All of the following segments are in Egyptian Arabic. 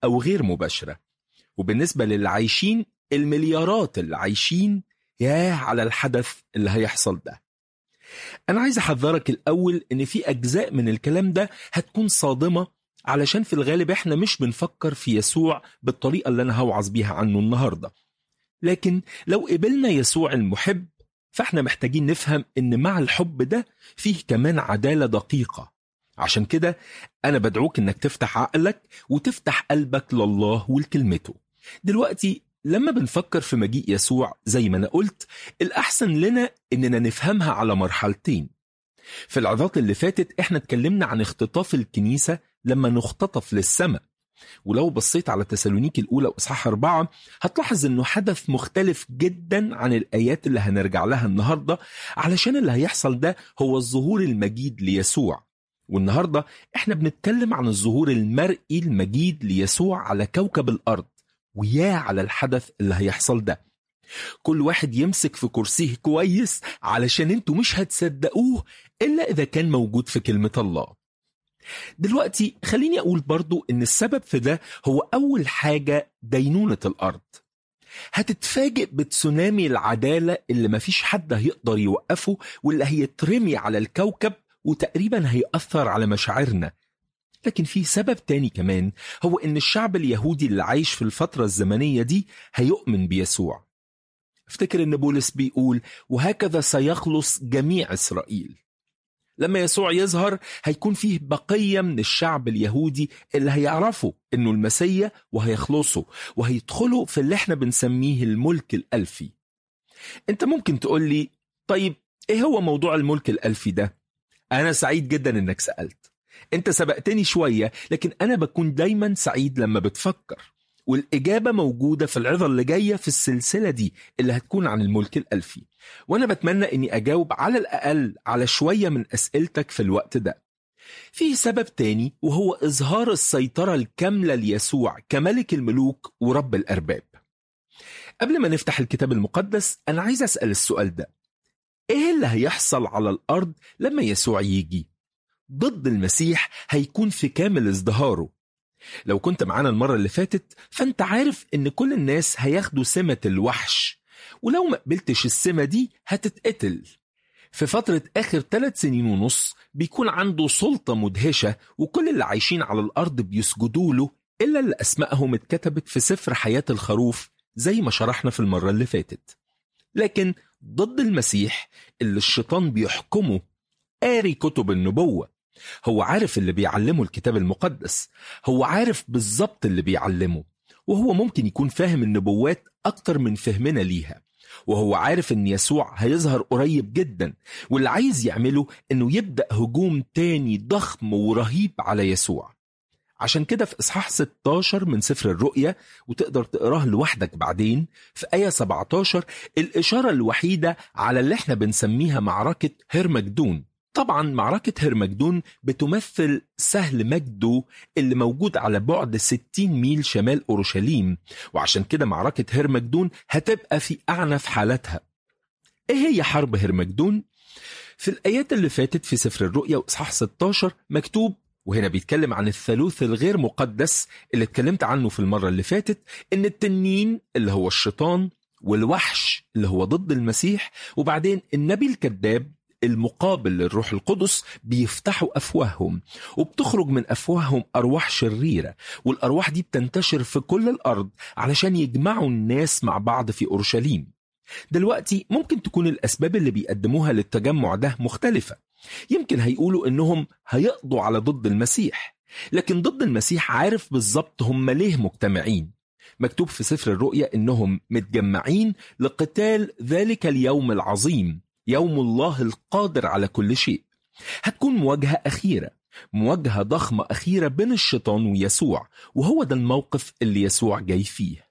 أو غير مباشرة وبالنسبة للي عايشين المليارات اللي عايشين ياه على الحدث اللي هيحصل ده أنا عايز أحذرك الأول إن في أجزاء من الكلام ده هتكون صادمة علشان في الغالب إحنا مش بنفكر في يسوع بالطريقة اللي أنا هوعظ بيها عنه النهاردة لكن لو قبلنا يسوع المحب فإحنا محتاجين نفهم إن مع الحب ده فيه كمان عدالة دقيقة عشان كده أنا بدعوك إنك تفتح عقلك وتفتح قلبك لله ولكلمته دلوقتي لما بنفكر في مجيء يسوع زي ما أنا قلت الأحسن لنا إننا نفهمها على مرحلتين في العظات اللي فاتت إحنا اتكلمنا عن اختطاف الكنيسة لما نختطف للسماء ولو بصيت على تسالونيكي الأولى وإصحاح أربعة هتلاحظ إنه حدث مختلف جدا عن الآيات اللي هنرجع لها النهاردة علشان اللي هيحصل ده هو الظهور المجيد ليسوع والنهاردة إحنا بنتكلم عن الظهور المرئي المجيد ليسوع على كوكب الأرض ويا على الحدث اللي هيحصل ده كل واحد يمسك في كرسيه كويس علشان انتوا مش هتصدقوه إلا إذا كان موجود في كلمة الله دلوقتي خليني أقول برضو إن السبب في ده هو أول حاجة دينونة الأرض هتتفاجئ بتسونامي العدالة اللي مفيش حد هيقدر يوقفه واللي هيترمي على الكوكب وتقريبا هيأثر على مشاعرنا لكن في سبب تاني كمان هو إن الشعب اليهودي اللي عايش في الفترة الزمنية دي هيؤمن بيسوع افتكر إن بولس بيقول وهكذا سيخلص جميع إسرائيل لما يسوع يظهر هيكون فيه بقية من الشعب اليهودي اللي هيعرفوا إنه المسيا وهيخلصوا وهيدخلوا في اللي احنا بنسميه الملك الألفي انت ممكن تقول لي طيب ايه هو موضوع الملك الألفي ده؟ أنا سعيد جدا إنك سألت انت سبقتني شوية لكن أنا بكون دايما سعيد لما بتفكر والإجابة موجودة في العظة اللي جاية في السلسلة دي اللي هتكون عن الملك الألفي وأنا بتمنى إني أجاوب على الأقل على شوية من أسئلتك في الوقت ده في سبب تاني وهو إظهار السيطرة الكاملة ليسوع كملك الملوك ورب الأرباب قبل ما نفتح الكتاب المقدس أنا عايز أسأل السؤال ده إيه اللي هيحصل على الأرض لما يسوع يجي؟ ضد المسيح هيكون في كامل ازدهاره لو كنت معانا المرة اللي فاتت فانت عارف ان كل الناس هياخدوا سمة الوحش ولو ما قبلتش السمة دي هتتقتل في فترة آخر ثلاث سنين ونص بيكون عنده سلطة مدهشة وكل اللي عايشين على الأرض بيسجدوا له إلا اللي أسمائهم اتكتبت في سفر حياة الخروف زي ما شرحنا في المرة اللي فاتت لكن ضد المسيح اللي الشيطان بيحكمه قاري كتب النبوة هو عارف اللي بيعلمه الكتاب المقدس هو عارف بالظبط اللي بيعلمه وهو ممكن يكون فاهم النبوات أكتر من فهمنا ليها وهو عارف ان يسوع هيظهر قريب جدا واللي عايز يعمله انه يبدأ هجوم تاني ضخم ورهيب على يسوع عشان كده في إصحاح 16 من سفر الرؤيا وتقدر تقراه لوحدك بعدين في آية 17 الإشارة الوحيدة على اللي احنا بنسميها معركة هرمجدون طبعا معركة هرمجدون بتمثل سهل مجدو اللي موجود على بعد 60 ميل شمال أورشليم وعشان كده معركة هرمجدون هتبقى في أعنف حالتها إيه هي حرب هرمجدون؟ في الآيات اللي فاتت في سفر الرؤيا وإصحاح 16 مكتوب وهنا بيتكلم عن الثالوث الغير مقدس اللي اتكلمت عنه في المرة اللي فاتت إن التنين اللي هو الشيطان والوحش اللي هو ضد المسيح وبعدين النبي الكذاب المقابل للروح القدس بيفتحوا أفواههم وبتخرج من أفواههم أرواح شريرة والأرواح دي بتنتشر في كل الأرض علشان يجمعوا الناس مع بعض في أورشليم دلوقتي ممكن تكون الأسباب اللي بيقدموها للتجمع ده مختلفة يمكن هيقولوا إنهم هيقضوا على ضد المسيح لكن ضد المسيح عارف بالظبط هم ليه مجتمعين مكتوب في سفر الرؤيا إنهم متجمعين لقتال ذلك اليوم العظيم يوم الله القادر على كل شيء هتكون مواجهة أخيرة مواجهة ضخمة أخيرة بين الشيطان ويسوع وهو ده الموقف اللي يسوع جاي فيه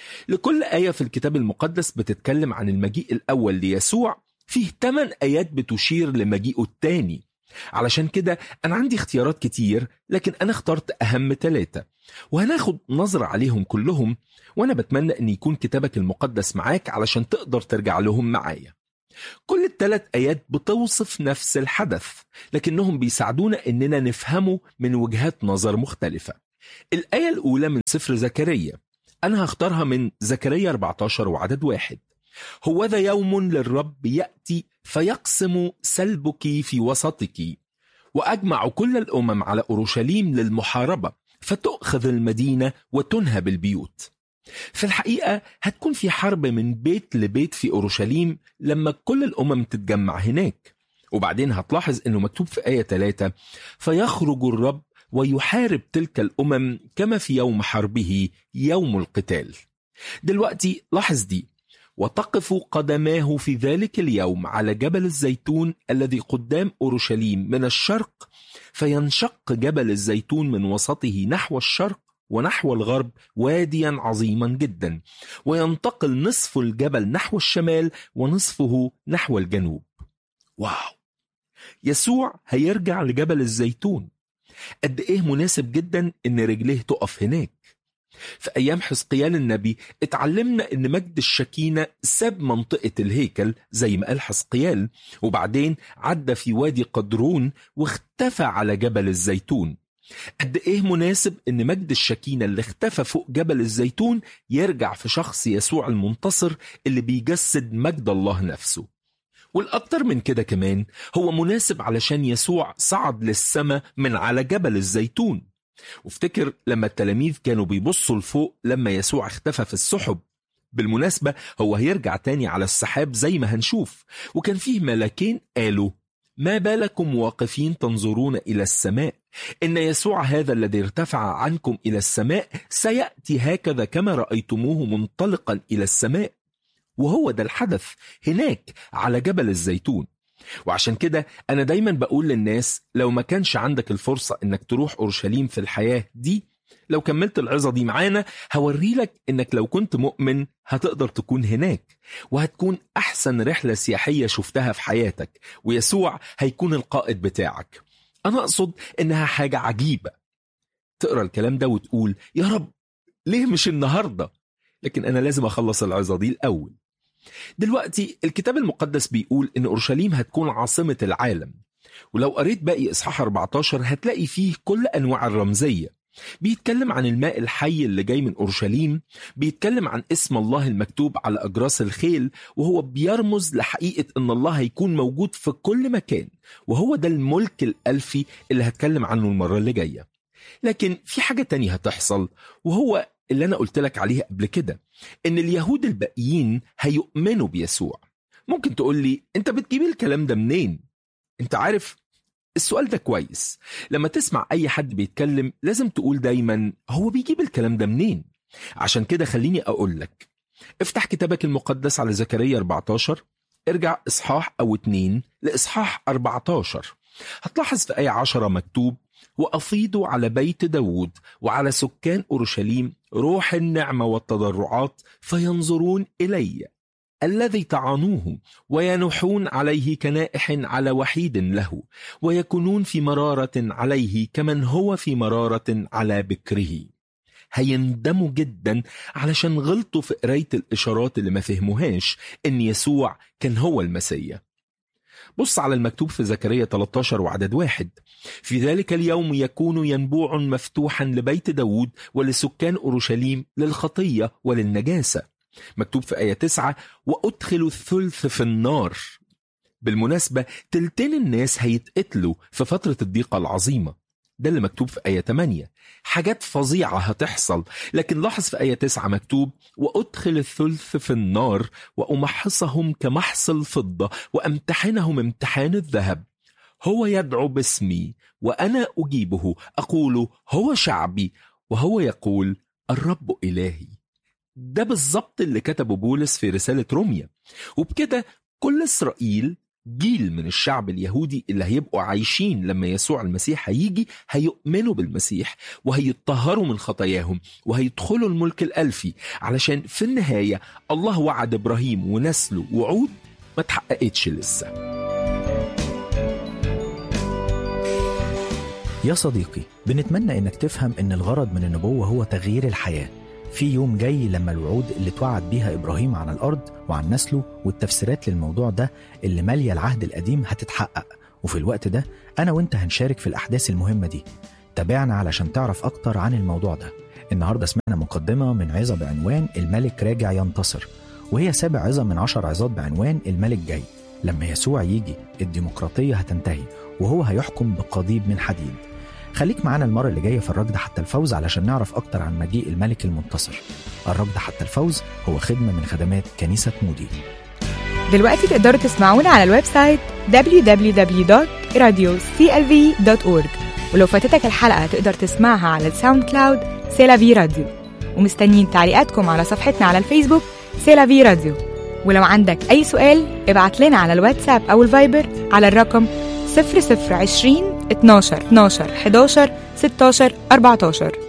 لكل آية في الكتاب المقدس بتتكلم عن المجيء الأول ليسوع فيه 8 آيات بتشير لمجيئه التاني علشان كده أنا عندي اختيارات كتير لكن أنا اخترت أهم ثلاثة وهناخد نظرة عليهم كلهم وأنا بتمنى أن يكون كتابك المقدس معاك علشان تقدر ترجع لهم معايا كل الثلاث آيات بتوصف نفس الحدث لكنهم بيساعدونا إننا نفهمه من وجهات نظر مختلفة الآية الأولى من سفر زكريا أنا هختارها من زكريا 14 وعدد واحد هو ذا يوم للرب يأتي فيقسم سلبك في وسطك وأجمع كل الأمم على أورشليم للمحاربة فتؤخذ المدينة وتنهب البيوت في الحقيقة هتكون في حرب من بيت لبيت في أورشليم لما كل الأمم تتجمع هناك وبعدين هتلاحظ أنه مكتوب في آية 3 فيخرج الرب ويحارب تلك الأمم كما في يوم حربه يوم القتال دلوقتي لاحظ دي وتقف قدماه في ذلك اليوم على جبل الزيتون الذي قدام أورشليم من الشرق فينشق جبل الزيتون من وسطه نحو الشرق ونحو الغرب واديا عظيما جدا وينتقل نصف الجبل نحو الشمال ونصفه نحو الجنوب واو يسوع هيرجع لجبل الزيتون قد ايه مناسب جدا ان رجليه تقف هناك في ايام حزقيال النبي اتعلمنا ان مجد الشكينه ساب منطقه الهيكل زي ما قال حزقيال وبعدين عدى في وادي قدرون واختفى على جبل الزيتون قد ايه مناسب ان مجد الشكينه اللي اختفى فوق جبل الزيتون يرجع في شخص يسوع المنتصر اللي بيجسد مجد الله نفسه والأكتر من كده كمان هو مناسب علشان يسوع صعد للسماء من على جبل الزيتون وافتكر لما التلاميذ كانوا بيبصوا لفوق لما يسوع اختفى في السحب بالمناسبة هو هيرجع تاني على السحاب زي ما هنشوف وكان فيه ملاكين قالوا ما بالكم واقفين تنظرون إلى السماء إن يسوع هذا الذي ارتفع عنكم إلى السماء سيأتي هكذا كما رأيتموه منطلقا إلى السماء وهو ده الحدث هناك على جبل الزيتون وعشان كده أنا دايما بقول للناس لو ما كانش عندك الفرصة إنك تروح أورشليم في الحياة دي لو كملت العظة دي معانا هوري لك إنك لو كنت مؤمن هتقدر تكون هناك وهتكون أحسن رحلة سياحية شفتها في حياتك ويسوع هيكون القائد بتاعك أنا أقصد إنها حاجة عجيبة تقرأ الكلام ده وتقول يا رب ليه مش النهاردة لكن أنا لازم أخلص العظة دي الأول دلوقتي الكتاب المقدس بيقول ان اورشليم هتكون عاصمه العالم ولو قريت باقي اصحاح 14 هتلاقي فيه كل انواع الرمزيه بيتكلم عن الماء الحي اللي جاي من اورشليم بيتكلم عن اسم الله المكتوب على اجراس الخيل وهو بيرمز لحقيقه ان الله هيكون موجود في كل مكان وهو ده الملك الالفي اللي هتكلم عنه المره اللي جايه لكن في حاجه تانية هتحصل وهو اللي انا قلت لك عليه قبل كده ان اليهود الباقيين هيؤمنوا بيسوع ممكن تقول لي انت بتجيب الكلام ده منين انت عارف السؤال ده كويس لما تسمع اي حد بيتكلم لازم تقول دايما هو بيجيب الكلام ده منين عشان كده خليني اقول لك افتح كتابك المقدس على زكريا 14 ارجع اصحاح او اتنين لاصحاح 14 هتلاحظ في آية 10 مكتوب وأفيضوا على بيت داود وعلى سكان أورشليم روح النعمة والتضرعات فينظرون إلي الذي طعنوه وينوحون عليه كنائح على وحيد له ويكونون في مرارة عليه كمن هو في مرارة على بكره هيندموا جدا علشان غلطوا في قراية الإشارات اللي ما فهموهاش إن يسوع كان هو المسيح بص على المكتوب في زكريا 13 وعدد واحد في ذلك اليوم يكون ينبوع مفتوحا لبيت داود ولسكان أورشليم للخطية وللنجاسة مكتوب في آية 9 وأدخل الثلث في النار بالمناسبة تلتين الناس هيتقتلوا في فترة الضيقة العظيمة ده اللي مكتوب في آية 8 حاجات فظيعة هتحصل لكن لاحظ في آية 9 مكتوب وأدخل الثلث في النار وأمحصهم كمحص الفضة وأمتحنهم امتحان الذهب هو يدعو باسمي وأنا أجيبه أقول هو شعبي وهو يقول الرب إلهي ده بالظبط اللي كتبه بولس في رسالة روميا وبكده كل إسرائيل جيل من الشعب اليهودي اللي هيبقوا عايشين لما يسوع المسيح هيجي هيؤمنوا بالمسيح وهيتطهروا من خطاياهم وهيدخلوا الملك الألفي علشان في النهاية الله وعد إبراهيم ونسله وعود ما تحققتش لسه يا صديقي بنتمنى انك تفهم ان الغرض من النبوة هو تغيير الحياة في يوم جاي لما الوعود اللي توعد بيها إبراهيم على الأرض وعن نسله والتفسيرات للموضوع ده اللي مالية العهد القديم هتتحقق وفي الوقت ده أنا وإنت هنشارك في الأحداث المهمة دي تابعنا علشان تعرف أكتر عن الموضوع ده النهاردة سمعنا مقدمة من عظة بعنوان الملك راجع ينتصر وهي سابع عظة من عشر عظات بعنوان الملك جاي لما يسوع يجي الديمقراطية هتنتهي وهو هيحكم بقضيب من حديد خليك معانا المرة اللي جاية في الركض حتى الفوز علشان نعرف أكتر عن مجيء الملك المنتصر الركض حتى الفوز هو خدمة من خدمات كنيسة مودي دلوقتي تقدروا تسمعونا على الويب سايت www.radioclv.org ولو فاتتك الحلقة تقدر تسمعها على الساوند كلاود سيلافي راديو ومستنيين تعليقاتكم على صفحتنا على الفيسبوك سيلافي راديو ولو عندك أي سؤال ابعت لنا على الواتساب أو الفايبر على الرقم 0020 12 12 11 16 14